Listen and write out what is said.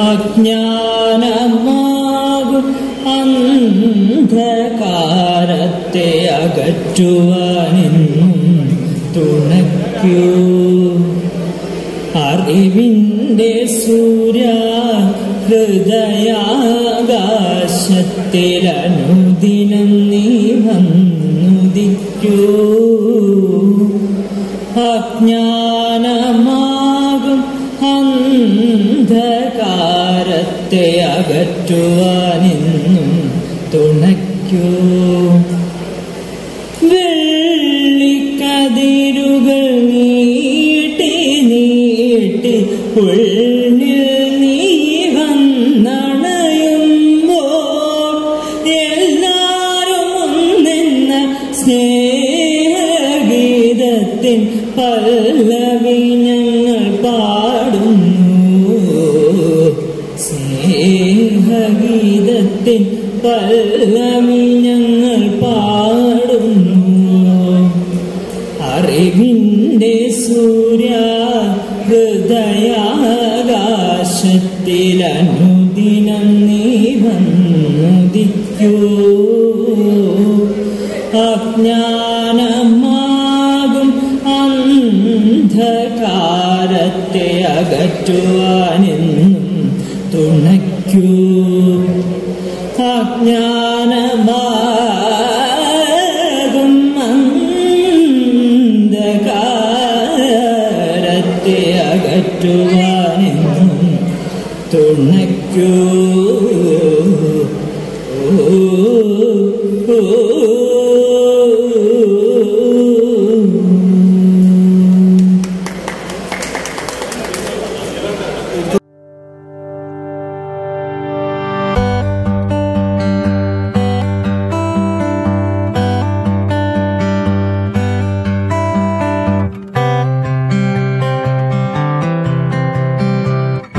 അജ്ഞാനമാകും അന്ധകാരത്തെ അകറ്റുവാനെന്നും തുണയ്ക്കൂ അറിവിന്റെ സൂര്യ ഹൃദയാകാശത്തിലനുദിനം നീ വന്നുദിക്കൂ അജ്ഞാനമാകും അന്ധകാരത്തെ അകറ്റുവാനെന്നും തുണയ്ക്കൂ വെള്ളിക്കതിരുകൾ നീട്ടി നീട്ടി ഉള്ളിൽ നീ വന്നണയുമ്പോൾ എല്ലാരും ഒന്നെന്ന സ്നേഹഗീതത്തിൻ പല്ലവി ഞങ്ങൾ പാടുന്നു സ്നേഹഗീതത്തിൻ പല്ലവി ഞങ്ങൾ പാടുന്നു അറിവിന്റെ സൂര്യ ഹൃദയാകാശത്തിലനുദിനം നീ വന്നുദിക്കൂ അജ്ഞാനമാകും അന്ധകാരത്തെ അകറ്റുവാനെന്നും തുണയ്ക്കൂ അജ്ഞാനമാകും അന്ധകാരത്തെ അകറ്റുവാനെന്നും തുണയ്ക്കൂ ഓ ഓ